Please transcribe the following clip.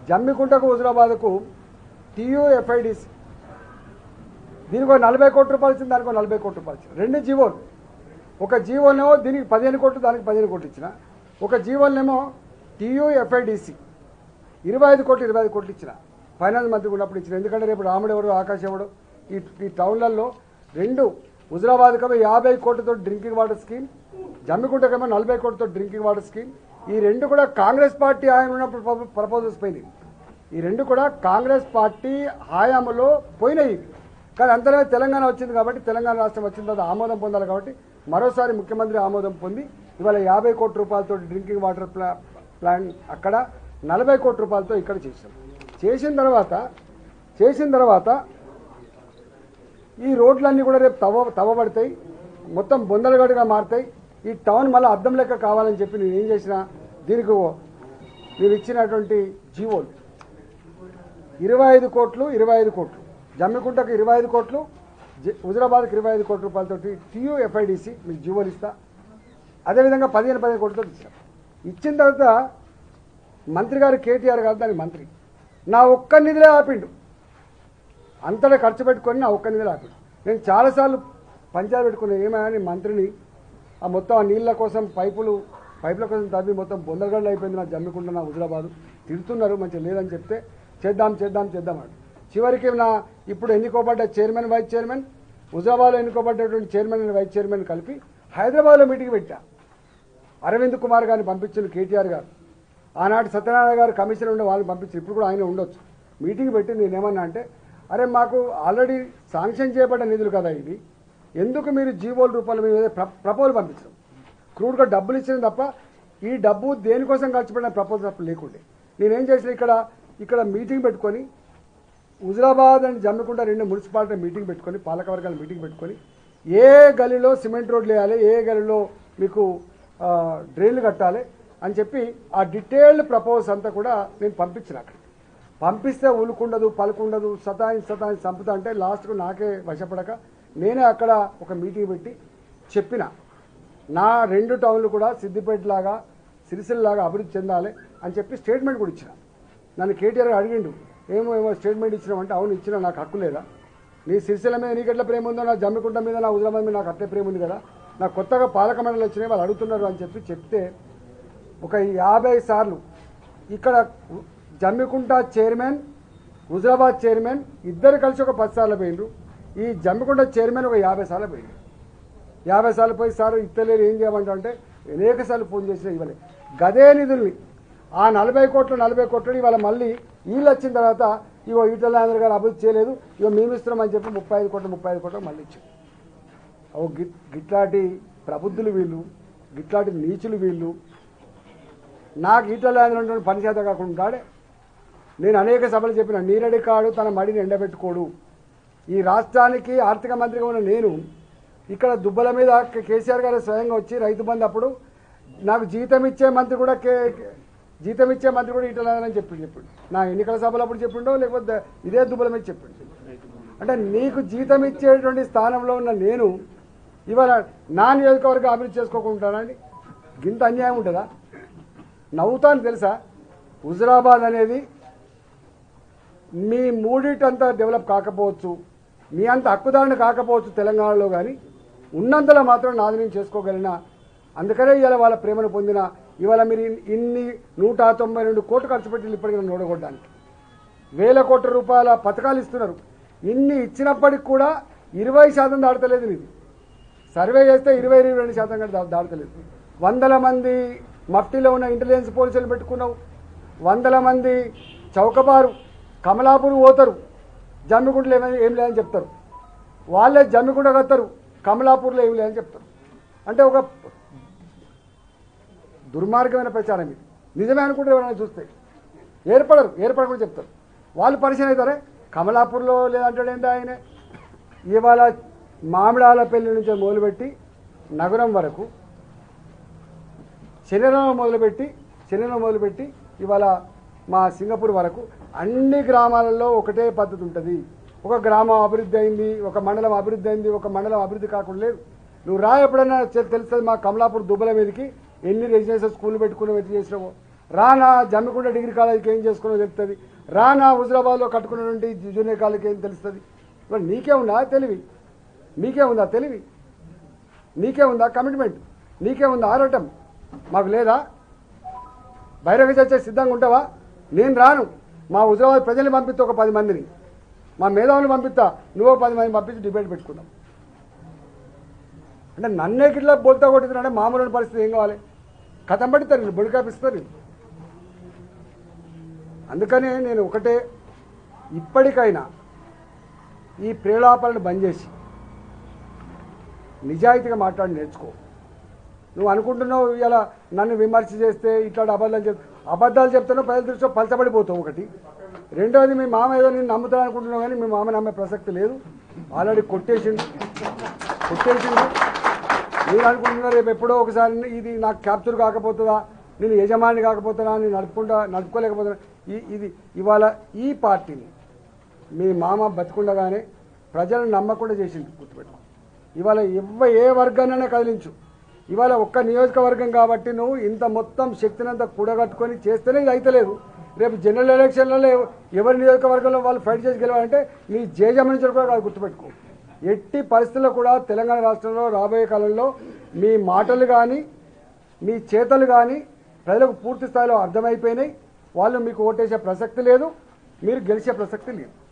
జమ్మికుంటకు హుజరాబాద్కు TUFIDC దీనికి ఒక నలభై కోట్ల రూపాయలు ఇచ్చింది దానికి ఒక నలభై కోట్ల రూపాయలు ఇచ్చింది రెండు జీవోలు ఒక జీవోనేమో దీనికి పదిహేను కోట్లు దానికి పదిహేను కోట్లు ఇచ్చిన ఒక జీవోనేమో టీయూఎఫ్ఐడిసి ఇరవై ఐదు కోట్లు ఇరవై ఐదు కోట్లు ఇచ్చిన ఫైనాన్స్ మంత్రి ఉన్నప్పుడు ఇచ్చిన ఎందుకంటే రేపు రాముడు ఎవడు ఆకాశ్ ఎవడు ఈ ఈ టౌన్లలో రెండు హుజరాబాద్కేమో యాభై కోట్లతో డ్రింకింగ్ వాటర్ స్కీమ్ జమ్మికుంటకేమో నలభై కోట్లతో డ్రింకింగ్ వాటర్ స్కీమ్ ఈ రెండు కూడా కాంగ్రెస్ పార్టీ ఆయన ఉన్నప్పుడు ప్రపో- ప్రపోజల్స్ పోయినాయి ఈ రెండు కూడా కాంగ్రెస్ పార్టీ హయాంలో పోయినాయి ఇవి. కానీ అంతలో తెలంగాణ వచ్చింది కాబట్టి తెలంగాణ రాష్ట్రం వచ్చిన తర్వాత ఆమోదం పొందాలి కాబట్టి మరోసారి ముఖ్యమంత్రి ఆమోదం పొంది ఇవాళ యాభై కోట్ల రూపాయలతో డ్రింకింగ్ వాటర్ ప్లా ప్లాన్ అక్కడ నలభై కోట్ల రూపాయలతో ఇక్కడ చేసాం చేసిన తర్వాత చేసిన తర్వాత ఈ రోడ్లన్నీ కూడా రేపు తవ్వ తవ్వబడతాయి మొత్తం బొందలగడుగా మారుతాయి ఈ టౌన్ మళ్ళీ అద్దం లెక్క కావాలని చెప్పి నేను ఏం చేసిన దీనికి ఓ- నేను ఇచ్చినటువంటి జీవోలు ఇరవై ఐదు కోట్లు ఇరవై ఐదు కోట్లు జమ్మికుంటకు ఇరవై ఐదు కోట్లు జ- హుజరాబాద్కి ఇరవై ఐదు కోట్ల రూపాయలతోటి టీయూఎఫ్ఐడిసి మీకు జీవోలు ఇస్తా అదేవిధంగా పదిహేను పదిహేను కోట్లతో ఇచ్చాం ఇచ్చిన తర్వాత మంత్రి గారు కేటీఆర్ గారు దానికి మంత్రి నా ఒక్క నిధిలే ఆపిండు అంతటా ఖర్చు పెట్టుకొని నా ఒక్క నిధిలో ఆపాడు నేను చాలాసార్లు పంచాయతీ పెట్టుకున్నా ఏమైనా మంత్రిని ఆ మొత్తం ఆ నీళ్ళ కోసం పైపులు పైపుల కోసం తవ్వి మొత్తం బొందరగడ్డ అయిపోయింది నా జమ్మికుంట నా హుజరాబాదు తిడుతున్నారు మంచిగా లేదని చెప్తే చేద్దాం చేద్దాం చేద్దాం అని చివరికి నా ఇప్పుడు ఎన్నుకోబడ్డ చైర్మన్ వైస్ చైర్మన్ హుజరాబాద్లో ఎన్నుకోబడ్డటువంటి చైర్మన్ అండ్ వైస్ చైర్మన్ కలిపి హైదరాబాద్లో మీటింగ్ పెట్టా అరవింద్ కుమార్ గారిని పంపించిన కేటీఆర్ గారు ఆనాటి సత్యనారాయణ గారు కమిషన్ ఉండే వాళ్ళని పంపించారు ఇప్పుడు కూడా ఆయన ఉండొచ్చు మీటింగ్ పెట్టి నేనేమన్నా అంటే అరే మాకు ఆల్రెడీ శాంక్షన్ చేయబడ్డ నిధులు కదా ఇవి ఎందుకు మీరు జీవోల రూపాయలు మీద ప్రపోజల్ పంపించడం క్రూడ్గా డబ్బులు ఇచ్చిన తప్ప ఈ డబ్బు దేనికోసం ఖర్చు పెట్టిన ప్రపోజల్ తప్ప లేకుండే నేనేం చేసిన ఇక్కడ ఇక్కడ మీటింగ్ పెట్టుకొని హుజరాబాద్ అండ్ జమ్మికుంట రెండు మున్సిపాలిటీ మీటింగ్ పెట్టుకొని పాలకవర్గాల మీటింగ్ పెట్టుకొని ఏ గలీలో సిమెంట్ రోడ్లు వేయాలి ఏ గలీలో మీకు ఆ, డ్రైన్లు కట్టాలి అని చెప్పి ఆ డీటెయిల్డ్ ప్రపోజల్స్ అంతా కూడా నేను పంపించిన అక్కడ పంపిస్తే ఉలుకుండదు పలుకుండదు సతాయి సతాయి చంపుతా అంటే లాస్ట్కు నాకే వశపడక నేనే అక్కడ ఒక మీటింగ్ పెట్టి చెప్పిన నా రెండు టౌన్లు కూడా సిద్దిపేట లాగా సిరిసిల్ల లాగా అభివృద్ధి చెందాలి అని చెప్పి స్టేట్మెంట్ కూడా ఇచ్చిన నన్ను కేటీఆర్ గారు అడిగిండు ఏమో ఏమో స్టేట్మెంట్ ఇచ్చినామంటే అవును ఇచ్చిన నాకు హక్కు లేదా నీ సిరిసిల్ల మీద నీకు ఎట్లా ప్రేమ ఉందో నా జమ్మికుంట మీద నా హుజరాబాద్ మీద నాకు అట్లే ప్రేమ ఉంది కదా నాకు కొత్తగా పాలక మండలి వచ్చినాయి వాళ్ళు అడుగుతున్నారు అని చెప్పి చెప్తే ఒక యాభై సార్లు ఇక్కడ జమ్మికుంట చైర్మన్ హుజరాబాద్ చైర్మన్ ఇద్దరు కలిసి ఒక పది సార్లు పోయిండ్రు ఈ జమ్మికుంట చైర్మన్ ఒక యాభై సార్లు పోయిండు యాభై సార్లు పోయి సార్ ఇత్తలేరు ఏం చేయమంటా అంటే అనేక సార్లు ఫోన్ చేసినా ఇవ్వలే గదే నిధుల్ని ఆ నలభై కోట్లు నలభై కోట్లు ఇవాళ మళ్ళీ వీళ్ళు వచ్చిన తర్వాత ఇగో ఈటల ఆంధ్ర గారు అభివృద్ధి చేయలేదు ఇగో మేము ఇస్తున్నామని చెప్పి ముప్పై ఐదు కోట్లు ముప్పై ఐదు కోట్లు మళ్ళీ ఇచ్చారు ఓ గిట్ గిట్లాంటి ప్రబుద్ధులు వీళ్ళు గిట్లాంటి నీచులు వీళ్ళు నాకు ఈటల ఆంధ్ర పని చేత కాకుండా ఉంటాడే నేను అనేక సభలు చెప్పిన నీరడి కాడు తన మడిని ఎండబెట్టుకోడు ఈ రాష్ట్రానికి ఆర్థిక మంత్రిగా ఉన్న నేను ఇక్కడ దుబ్బల మీద కే- కేసీఆర్ గారు స్వయంగా వచ్చి రైతు బంధు అప్పుడు నాకు జీతం ఇచ్చే మంత్రి కూడా కే కే- జీతం ఇచ్చే మంత్రి కూడా ఇటలేదని చెప్పి చెప్పిండు నా ఎన్నికల సభలు అప్పుడు చెప్పిండో లేకపోతే ఇదే దుబ్బల మీద చెప్పిండు అంటే నీకు జీతం ఇచ్చేటువంటి స్థానంలో ఉన్న నేను ఇవాళ నా నియోజకవర్గం అభివృద్ధి చేసుకోకుంటానని గింత అన్యాయం ఉంటుందా నవ్వుతాను తెలుసా హుజరాబాద్ అనేది మీ మూడిటంతా డెవలప్ కాకపోవచ్చు మీ అంత హక్కుదారుని కాకపోవచ్చు తెలంగాణలో కానీ ఉన్నంతలో మాత్రం నాది నేను చేసుకోగలిగిన అందుకనే ఇవాళ వాళ్ళ ప్రేమను పొందిన ఇవాళ మీరు ఇన్- ఇన్ని నూట తొంభై రెండు కోట్లు ఖర్చు పెట్టి ఇప్పటికీ నన్ను ఓడగొట్టడానికి వేల కోట్ల రూపాయల పథకాలు ఇస్తున్నారు ఇన్ని ఇచ్చినప్పటికి కూడా ఇరవై శాతం దాటలేదు ఇది సర్వే చేస్తే ఇరవై ఇరవై రెండు శాతం కూడా దా- దాటలేదు వందల మంది మఫ్టీలో ఉన్న ఇంటెలిజెన్స్ పోలీసులు పెట్టుకున్నావు వందల మంది చౌకబారు కమలాపూర్ పోతారు జమ్మికుంటలో ఏమీ ఏం లేదని చెప్తారు వాళ్ళే జమ్మికుంట కత్తారు కమలాపూర్లో ఏం లేదని చెప్తారు అంటే ఒక దుర్మార్గమైన ప్రచారం ఇది నిజమే అనుకుంటే ఎవరైనా చూస్తే ఏర్పడరు ఏర్పడకుండా చెప్తారు వాళ్ళు పరిచయం అవుతారే కమలాపూర్లో లేదంటాడు ఏంటి ఆయన ఇవాళ మామిడాలపల్లి నుంచి మొదలుపెట్టి నగరం వరకు శనిరం మొదలుపెట్టి శనిరం మొదలుపెట్టి ఇవాళ మా సింగపూర్ వరకు అన్ని గ్రామాలలో ఒకటే పద్ధతి ఉంటుంది ఒక గ్రామం అభివృద్ధి అయింది ఒక మండలం అభివృద్ధి అయింది ఒక మండలం అభివృద్ధి కాకుండా లేదు నువ్వు రా ఎప్పుడైనా తె- తెలుస్తుంది మా కమలాపూర్ దుబ్బల మీదకి ఎన్ని రెసిడెన్షియల్ స్కూల్ పెట్టుకుని ఎట్లా చేసినావో రానా జమ్మికుంట డిగ్రీ కాలేజీకి ఏం చేసుకున్నో తెలుస్తుంది రానా హుజరాబాద్లో కట్టుకున్నటువంటి జూనియర్ కాలేజీకి ఏం తెలుస్తుంది మరి నీకే ఉందా తెలివి మీకే ఉందా తెలివి నీకే ఉందా కమిట్మెంట్ నీకే ఉందా ఆరటం మాకు లేదా బహిరంగ చర్చ సిద్ధంగా ఉంటావా నేను రాను మా హుజరాబాద్ ప్రజల్ని పంపిస్తా ఒక పది మందిని మా మేధావుని పంపిస్తా నువ్వు పది మంది పంపించి డిబేట్ పెట్టుకుందాం అంటే నన్నే గిట్లా బొల్తా కొట్టిందంటే మామూలు పరిస్థితి ఏం కావాలి కథం పడిస్తారు వీళ్ళు బొడి కాపిస్తారు వీళ్ళు. అందుకనే నేను ఒకటే ఇప్పటికైనా ఈ ప్రేలాపలను బంద్ చేసి నిజాయితీగా మాట్లాడి నేర్చుకో నువ్వు అనుకుంటున్నావు ఇలా నన్ను విమర్శ చేస్తే ఇట్లాంటి అబద్ధాలు చెప్ అబద్ధాలు చెప్తున్నావు ప్రజల దృష్టిలో పలచబడిపోతావు ఒకటి రెండవది మీ మామ ఏదో నేను నమ్ముతాను అనుకుంటున్నావు కానీ మీ మామ నమ్మే ప్రసక్తి లేదు ఆల్రెడీ కొట్టేసిండు కొట్టేసిండు మీరు అనుకుంటున్నారు రేపు ఎప్పుడో ఒకసారి ఇది నాకు క్యాప్చర్ కాకపోతుందా నేను యజమాని కాకపోతున్నా నేను నడుపుకుంటా నడుపుకోలేకపోతున్నా ఈ ఇది ఇవాళ ఈ పార్టీని మీ మామ బతికుండగానే ప్రజలను నమ్మకుండా చేసింది గుర్తుపెట్టుకో ఇవాళ ఎవ్వ ఏ వర్గాన్నైనా కదిలించు ఇవాళ ఒక్క నియోజకవర్గం కాబట్టి నువ్వు ఇంత మొత్తం శక్తినంతా కూడగట్టుకొని చేస్తేనే ఇది అయితలేదు రేపు జనరల్ ఎలక్షన్లలో ఎవ- ఎవరి నియోజకవర్గంలో వాళ్ళు ఫైట్ చేసి గెలవాలంటే నీ జేజమనించడం కూడా కాదు గుర్తుపెట్టుకో ఎట్టి పరిస్థితుల్లో కూడా తెలంగాణ రాష్ట్రంలో రాబోయే కాలంలో మీ మాటలు కానీ మీ చేతలు కానీ ప్రజలకు పూర్తి స్థాయిలో అర్థమైపోయినాయి వాళ్ళు మీకు ఓటేసే ప్రసక్తి లేదు మీరు గెలిచే ప్రసక్తి లేదు